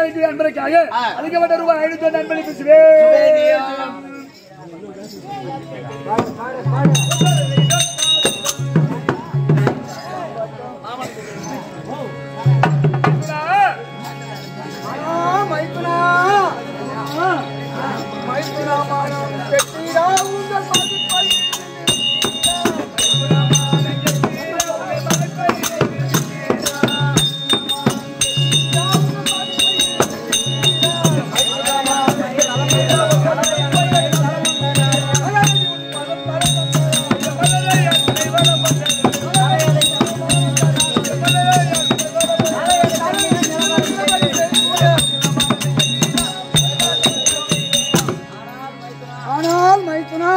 வைக்கிற அன்பருக்காக அதிகப்பட்ட ரூபாய் ஐநூத்தி ஒன்று அன்பளி பேசுவேன் ஆனால் மைத்துனா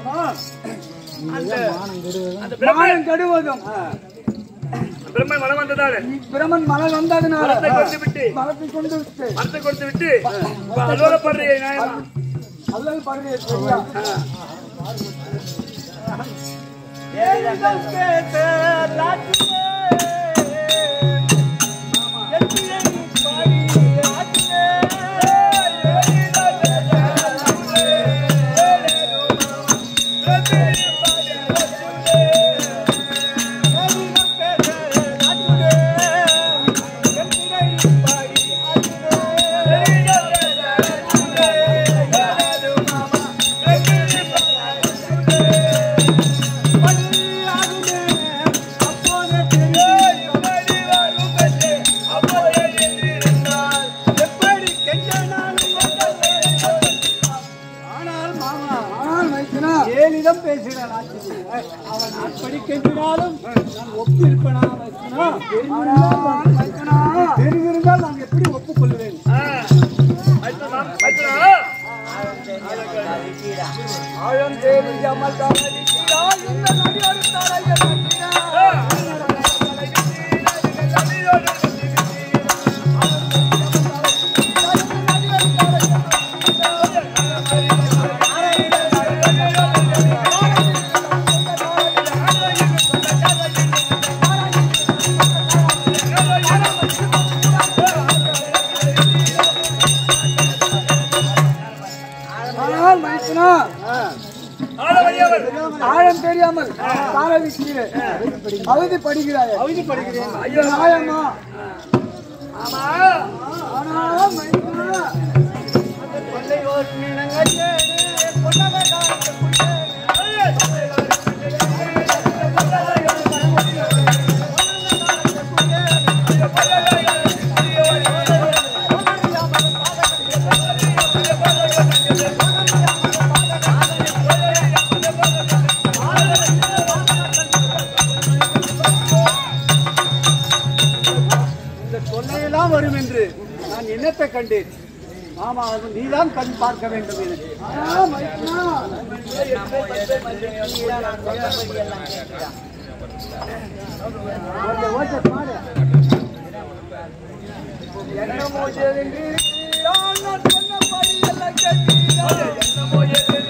அந்த பிரம்மன் மானம் கெடுவதும் பிரம்மன் மனம் வந்ததால பிரமன் மலர் வந்ததுனால மரத்தை கொடுத்து விட்டு மலத்தை கொண்டு விட்டு மரத்தை கொடுத்து விட்டு இப்ப அலுவலப்படுறீங்க நியாயமா அல்லது பருகை சரியா ஆனால் மைத்துனா ஏனிடம் பேசினான் அவன் அப்படி கெஞ்சினாலும் நான் ஒப்பு இருப்பனா மைத்துனா ஆனால் மைத்துனா தெரிந்திருந்தால் நான் எப்படி ஒப்புக்கொள்வேன் ஆ. மைத்துனா, மைத்துனா. ஆழம் தெரியாமல் தாமதிக்கிறாய் இந்த நடிகர் தலையை ஆ. ஆனால் மைத்துனா ஆள வழியவர். ஆழம் தெரியாமல் காலவி கீழே அவதி படுகிறாய் அவதி படுகிறேன் ஐயோ நியாயமா ஆமா. ஆனால் மைத்துனா இந்த தொல்லையெல்லாம் வரும் என்று நான் எண்ணத்தை கண்டேன் ஆமா அது நீதான் கண் பார்க்க வேண்டும் எனக்கு ஆனால் மைத்துனா ஓகே, ஓகே, பாரு. என்னமோ தெரிந்திருக்கிறான் நான் சொன்னபடி எல்லாம் கேட்கிறான்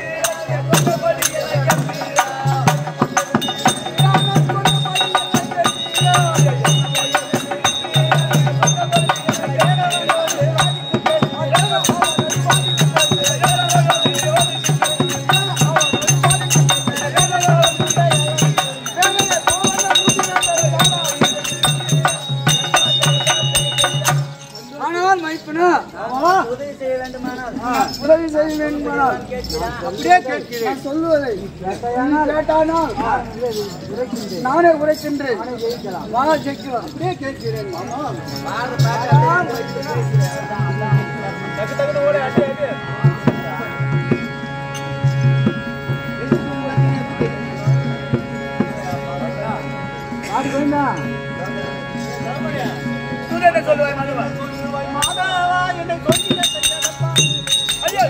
ஆனால் மைத்துனா ஆமா, உதவி செய்ய வேண்டுமானால் அப்படியே கேட்கிறேன் நான் சொல்லுவதை நீ கேட்டானால் நானே உரைக்கின்றேன் வா ஜெயிக்கலாம் அப்படியே கேட்கிறேன் மாமா டக்கு டக்குன்னு ஓடு, அடி, அடி. ஆடி வேண்டா நீ என்ன சொல்லுவாய் மதுவா? ஐயா.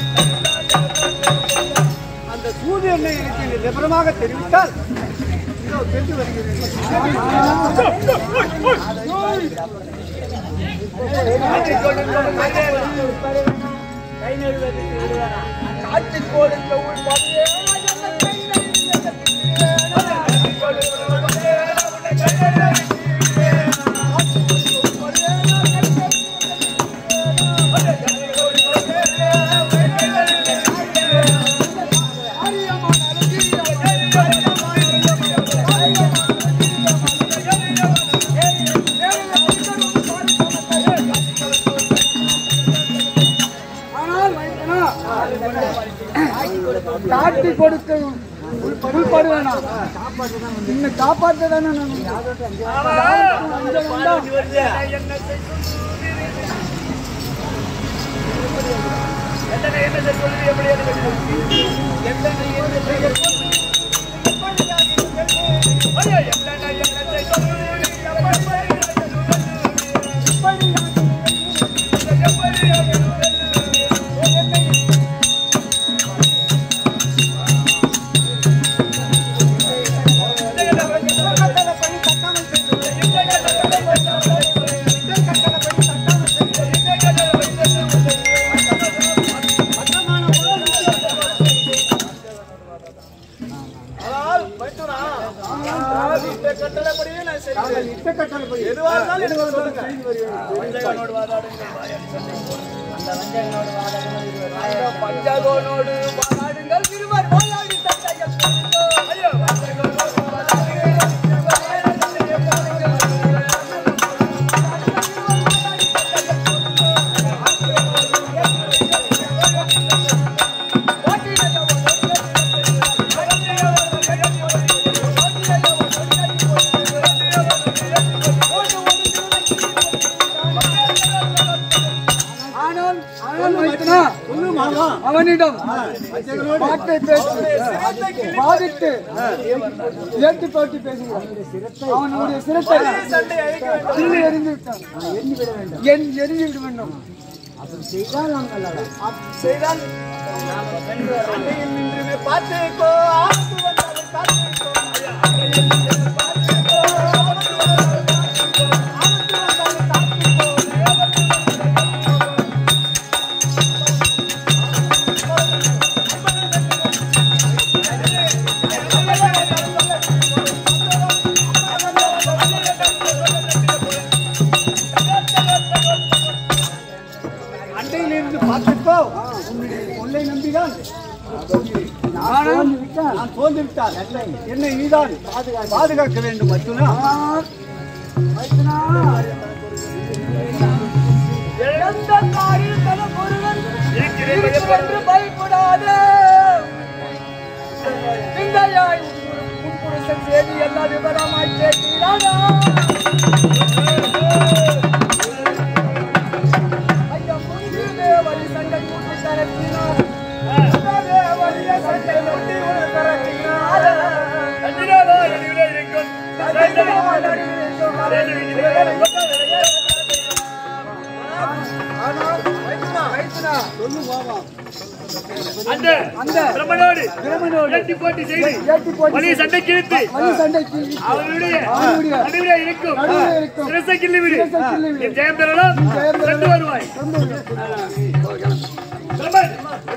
அந்த சூரியனை எனக்கு விவரமாக தெரிவித்தால் இதோ சென்று வருகிறேன் ஆனால் வைத்தனா, காட்டி கொடுக்க உள்படுவேனா இன்னும் காப்பாற்ற தானே நான் இட்ட கட்டளைப்படி எதுவாக இருந்தாலும் எனக்கு சொல்லுங்க பஞ்சகோனோடு வாழாடுங்கள் இருவர் வாழாடி தந்தையர் ஆனால் ஆனால் வைத்தனா சொல்லு மாமா அவனிடம் பாட்டை பேசி பாதித்து ஏற்றி போட்டி பேசுகிறான் அவனுடைய சிரத்தை கிள்ளி எறிந்து விட்டான் என் எரிந்து விட வேண்டும் பார்த்துக்கோ ஆபத்து வந்தாலும் காத்துக்கோ அண்டையில் இருந்து பார்த்துக்கோ உன்னுடைய உன்னை நம்பிதான் நான் தோன்று விட்டால் நான் தோன்று விட்டால் என்னை நீதான் பாதுகாக்க வேண்டும் அர்ஜுனா எந்த காரில் தனமுருகன் என்று பயப்படாதே சிந்தையாய் உன் புருஷன் செய்தி எல்லா விவரமாய் கேட்கிறானா ஐயா முன்பிலே வழி சண்டை கூட்டி தரத்தினார் வழிய சண்டை முட்டி உன தரத்தினார் அந்த பிரம்மனோடு இரட்டி போட்டி செய்து ஏற்றி போட்டு வலிய சண்டை கிழித்து வழி சண்டைக்கு அவனுடைய அவனுடைய நடுவிலே இருக்கும் நடுவிலே இருக்கும் சிரசை கிள்ளி விடு சிரசை கிள்ளி விடு. என் ஜெயம் பெறலாம் ஜெயம் பெறலாம். சென்று வருவாய் பிரம்மன்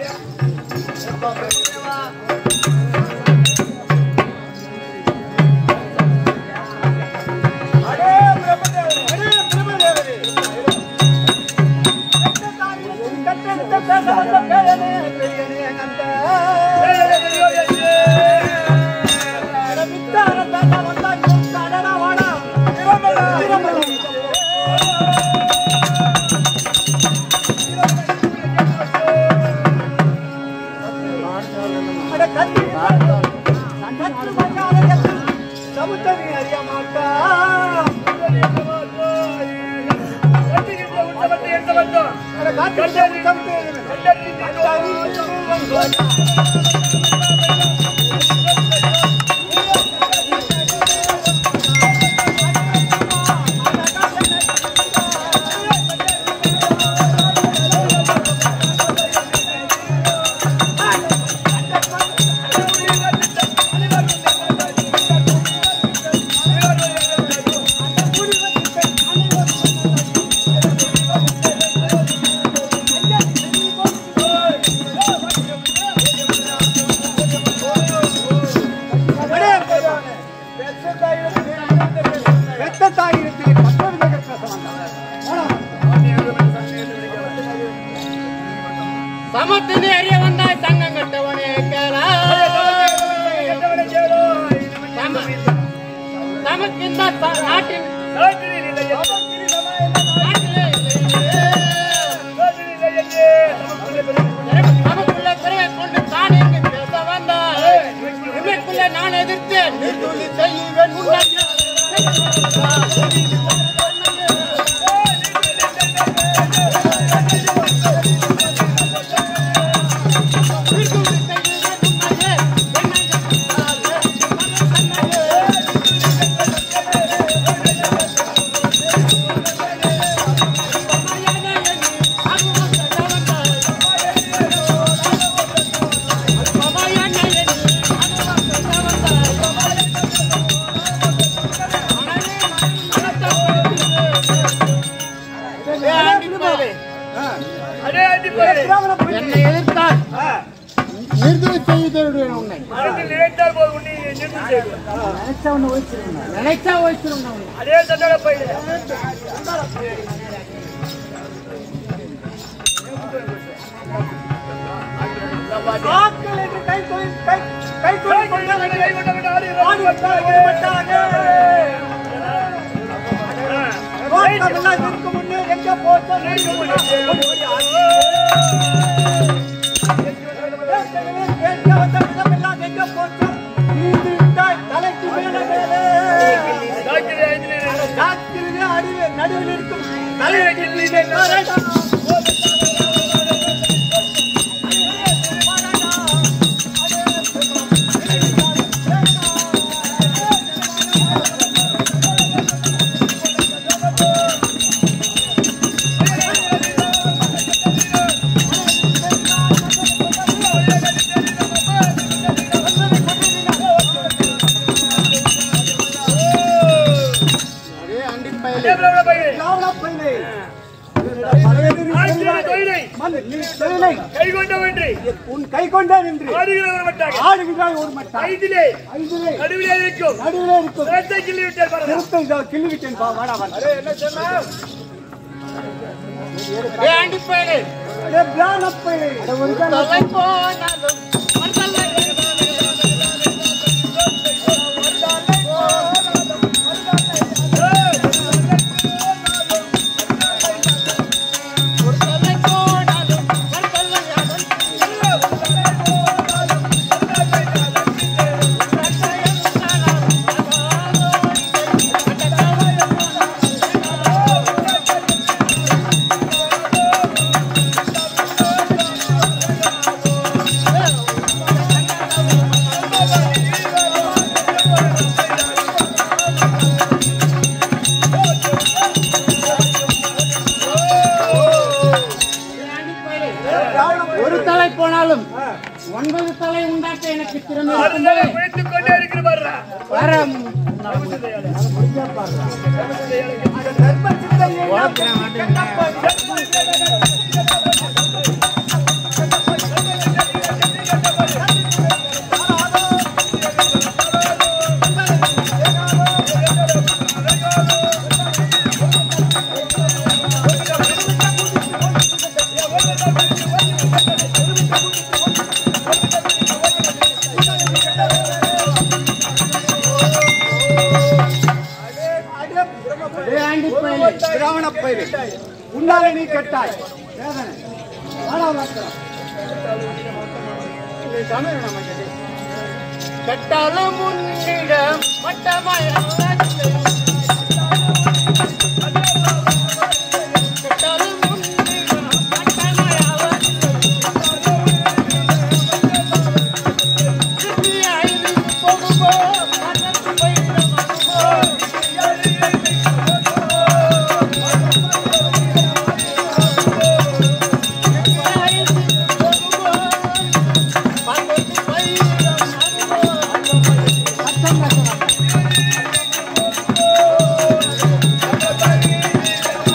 சமுத்திரம் அறிய மாட்டா வெட்டுகின்ற உற்சவத்தை எந்த வந்தோம் ஆ சமத்தினை அறிய வந்தாய் தங்கம் கட்டவனே கேளா சம- நமக்கு இந்த த- நாட்டின் நாட்டிலே இல்லையே. நமக்குள்ள பிறவை கொண்டு தான் இங்கு பேச வந்தாய் இமைக்குள்ள நான் எதிர்த்தேன் நீ துள்ளி செய்வேன் உன்னை என்னை எதிர்த்தால் நிறுத்தி செய்தருடைய உன்னை நினைச்சவன வச்சிருக்கணும் நினைச்சா வச்சிருந்த உன்னை அதே தண்டனை பையன் ஆட்கள் என்று கை தொழில் கை கை தொழில் கொண்டவர்கள் கை கொண்டவன் ஆடி ஆடிவிட்டால் ஓடிவிட்டாங்க. தோட்டமெல்லாம் இதற்கு முன்னே எங்க போச்சோ நீங்க முன்னே ஓடி ஓடி ஆடி. ஏற்கனவே கேட்க வந்த விதமெல்லாம் எங்க போச்சோ நீந்து விட்டாய் தலைக்கு மேல மேலே சாக்கிரி ஐந்திலே ராத்திரியிலே அடிவே நடுவில் இருக்கும் தலையை கிள்ளிலே நாராயணா. அதே அண்டிப்பயலே தேவலோட பையன் ராவணப் பையனே. இவனிடம் பலவேறு ஆட்சியை செல்வாய். தொழிலை மன்னர், நீ தொழிலை கை கொண்டவன்றி உன் கை கொண்டான் என்று ஆடுகிறவர் மட்டாக ஆடுகிறாய் ஒரு மட்டாய் ஐந்திலே ஐந்திலே நடுவிலே இருக்கும் நடுவிலே இருக்கும் சிரத்தை கிள்ளி விட்டார் பாருங்க திருப்பை இதோ கிள்ளிவிட்டேன் பா வாடா வாடா என்ன சொன்னா அதே அண்டிப்பயலே ஏ பிராணப் பையனே. தொலை போனாலும் மறுதலை தொலை போனாலும் மறுதலை ஒரு தலை போனாலும் ஒன்பது தலை உண்டாக்க எனக்கு திறமை அதனால இருக்கிறது. குளித்துக் கொண்டே இருக்கிற பாருங்க வர தர்மசித்தை என்ன கண்ணப்பா. அடே பிரம்ம அதே அண்டிப்பயலே பிராமணப் பயிரே. உன்னாலே நீ கெட்டாய் வேதனை வாடா வாக்கலாம் கட்டாலும் உன்னிடம் மட்டமாய் கட்டாலும் உன்னிடம் மட்டமாய் அவன் ஐந்து போகும்போ மனசு வைரம் அனுபவம் அச்சம்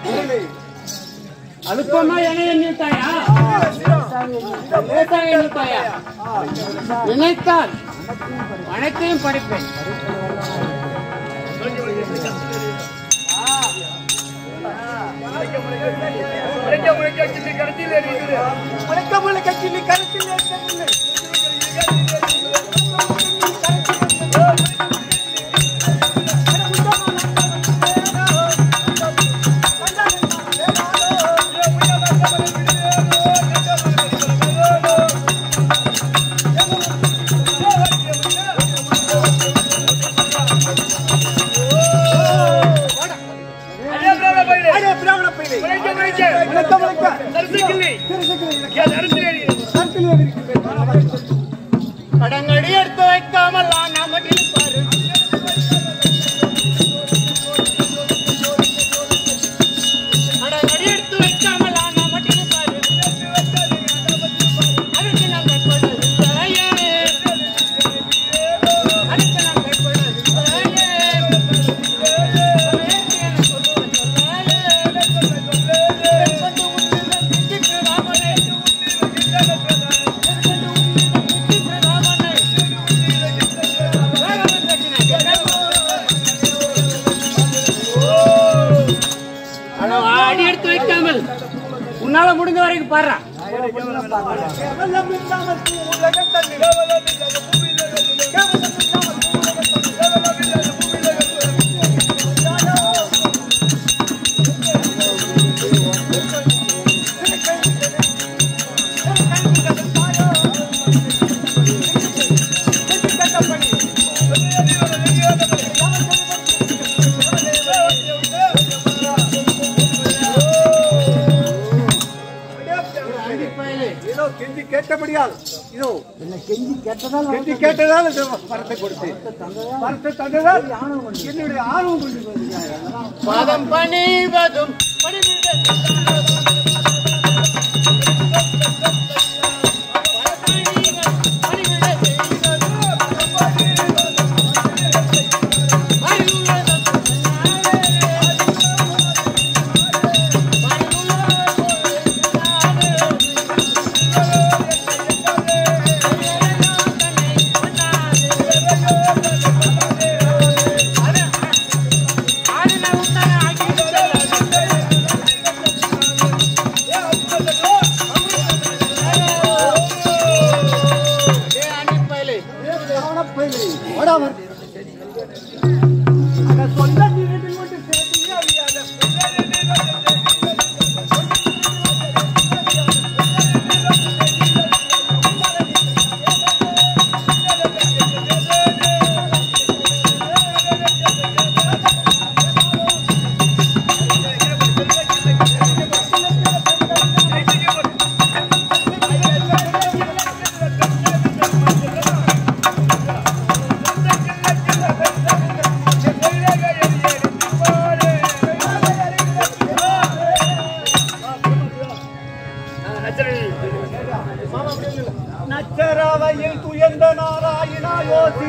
அழுப்பமா என எண்ணிட்டாயா லேசாக எண்ணிட்டாயா நினைத்தால் அனைத்தையும் படிப்பேன் முளைக்க முளைக்க கிள்ளி கடைசியில் இருக்குது முளைக்க முளைக்க கிள்ளி கருத்தில் ஏற்றவில்லை. அதே பிராமண பயிரே. அடே பிராமண பையனே. முளைக்க முளைக்க முளைக்க முளைக்க தரிசு கிள்ளி திருசக்கிலே இருக்கு. என் அரிசியில் இருக்குது. கருத்திலே இருக்கிறது. கடங்கடி எடுத்து வைக்காமல் நாமட்டில் பாரு கடங்கடி எடுத்து வைக்காமல் நாமட்டில் பாரு அதுக்கு நாம் கற்படவில்லையே அதுக்கு நாம் கற்படவில்லையே அடி எடுத்து வைக்காமல் உன்னால முடிஞ்ச வரைக்கும் பாடுறா கேவலம் இல்லாமல் பூ உலகம் தன்னில். கேவலம் இல்லாமல் பூ உலகம் தன்னில். ஏதோ கெஞ்சி கேட்டபடியால் இதோ கெஞ்சி கேட்டதால் கெஞ்சி கேட்டதால் இந்த பணத்தை கொடுத்தேன் பணத்தை தந்ததால் என்னுடைய ஆர்வம் கொண்டு வந்திருக்கிறார்கள். பாதம் பணிவதும் பணிவிட கவனப்பையிலே ஓடாமல் அந்த சொந்த நீரில் கொண்டு சேர்த்து அறியாத நச்சரவையில் துயர்ந்த நாராயணா யோசி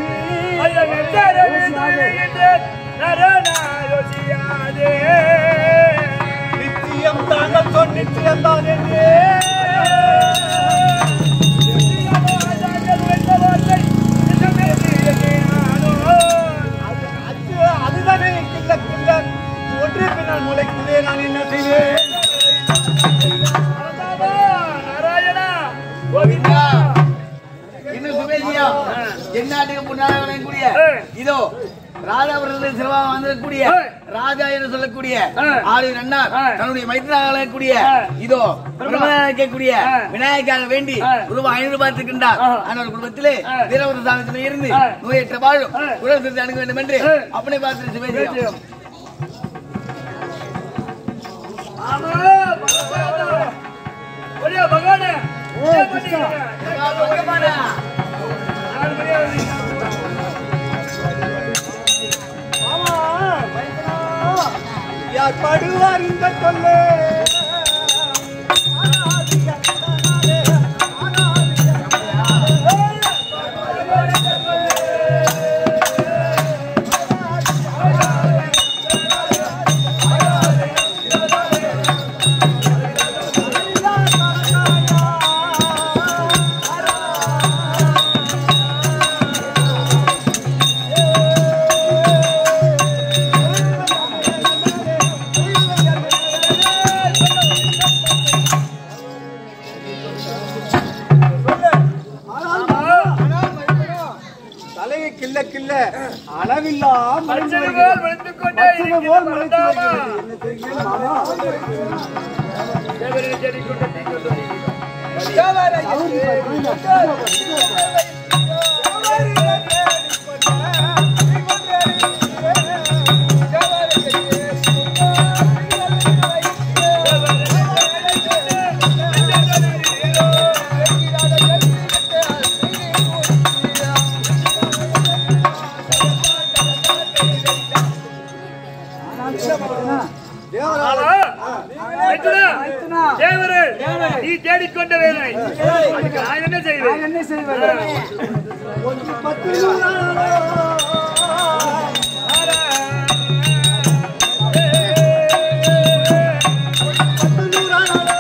நித்தியம் தாங்கள் சொல் நித்தியம் தான் என்றே அது அது அதுதானே கில்ல கில்ல ஒன்று பின்னால் முளைக்குதே நான் என்ன செய்வேன் நாராயணா கோவிந்தா இன்னும் சுமேஷியா எந்நாட்டுக்கு முன்னாடி விளங்கக்கூடிய ஆ. இதோ ராஜாபுரத்தில் சிறவா வந்திருக்கக்கூடிய ஆ. ராஜா என்று சொல்லக்கூடிய ஆ. ஆளுநர் அண்ணார் ஆ. தன்னுடைய மைத்திராக விளங்கக்கூடிய ஆ. இதோ இருக்கக்கூடிய ஆ. விநாயகாக வேண்டி ஆ. ரூபாய் ஐநூறு ரூபாய் இருக்கின்றார் ஆ. ஆனால் குடும்பத்திலே ஆ. வீரவர சாமத்தில் இருந்து ஆ. நோயற்ற வாழும் ஆ. குரல் திருத்தி அணுக வேண்டும் என்று ஆ. அப்பனை பார்த்து சுமேஷியா ஆமா பகவானா. ஒரே பகவானே ஏன் பண்ணீங்க? பகவானா. நாலு மணி ஆகுது. யார் படுவார் இந்த தொல்லை போல் விழுத்துக் கொண்டே மச்சகம் போல் முளைத்து இருக்கிறது வருகிறது. என்ன செய்கிறேன் மாமா தேவரை தேடிக்கொண்டு தீக்கொண்டு வருகிறது. ஆமா. மைத்துனா, தேவரே, நீ தேடிக்கொண்ட வேலை அதுக்கு நான் என்ன செய்வேன் என்ன செய்வது ஒன்று பத்து நூறானாலோ பத்து நூறானாலோ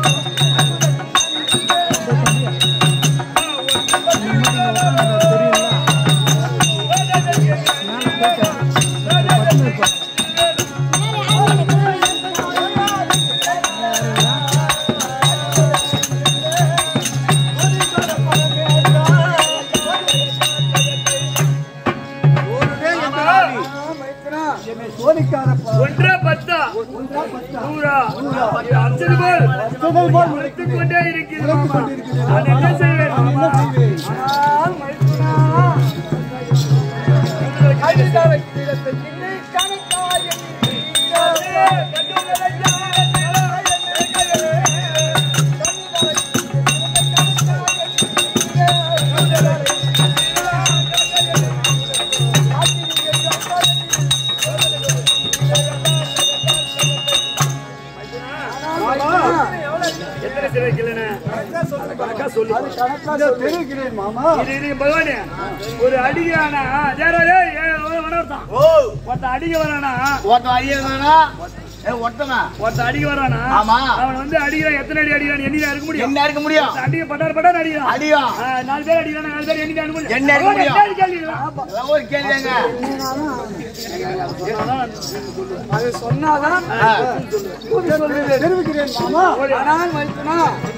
ஒருவே எதிராளி. என்னை சோதிக்காத ஒன்றா பத்தா நூறா அச்சது போல் பசுகள் போல் முளைத்துக் கொண்டே இருக்கிறது முளைத்துக் கொண்டிருக்கிறது. நான் என்ன செய்வேன் நான் என்ன செய்வேன் எத்தனை சிலை கிள்ளன கணக்கா சொல்லு இதோ தெரிவிக்கிறேன் மாமா இது இது பகவானே ஒரு அடிகானா வனர்த்தான் ஒருத்த அடிக்க வரானா ஒருத்தன் அடிக்கிறானா ஒருத்தனா ஒருத்த அடிக்க வரானா ஆமா. அவன் வந்து அடிக்கிறான் எத்தனை அடி அடிக்கிறான் எண்ணி இருக்க முடியும் என்ன இருக்க முடியும் அடிக்க பட்டார் பட்டார் அடிக்கிறான் அடியும் ஆ, நாலு பேர் அடிக்கிறான் நாலு பேர் எண்ணி இருக்க முடியும் என்ன இருக்க அவன் முடியும்? எத்தனை அடி கேள்விக்கிறான்? அதெல்லாம் ஒரு கேள்விங்க அது சொன்னாதான் கூறி சொல்லுது தெரிவிக்கிறேன் மாமா ஆனால் மைத்துனா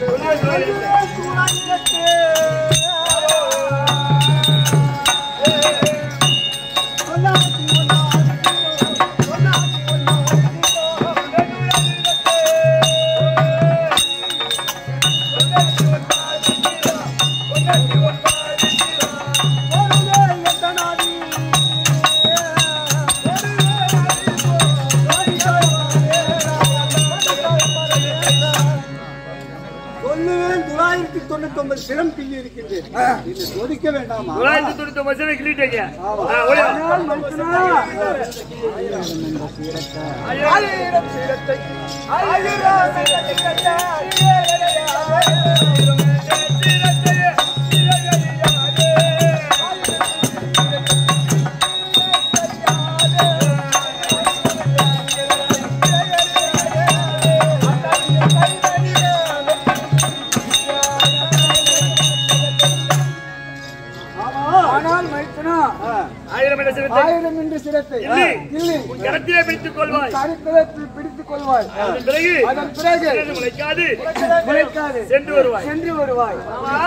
சொல்லுவேன் தொள்ளாயிரத்தி தொண்ணூத்தி ஒன்பது சிரம் கிள்ளி இருக்கின்றேன் இது சோதிக்க வேண்டாமா தொள்ளாயிரத்தி தொண்ணூத்தி ஒன்பது சிலை கிள்ளிட்டீங்க ஆ, ஓடிவா. ஆனால் மைத்துனா ஆயிரம் சீரத்தை ஆயிரம் சீரத்தை ஆனால் மைத்துனா ஆயிரம் என்ற சிலத்தை ஆயிரம் என்று சிரத்தை இல்லை. இல்லை உன் கரத்திலே பிடித்துக் கொள்வாய் கருத்தில் பிடித்துக் கொள்வாய் அதன் பிறகு அதன் பிறகு பிறகு முளைக்காது முளைக்காது சென்று வருவாய் சென்று வருவாய் ஆமா.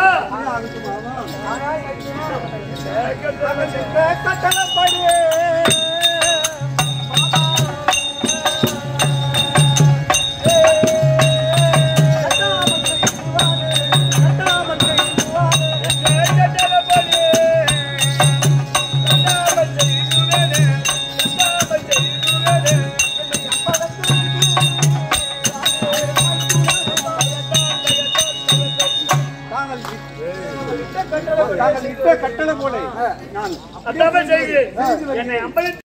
தாங்கள் தாங்கள் இட்ட கட்டளை போல நான் அதான் செய்கிறேன் என்னை அம்பலத்தில்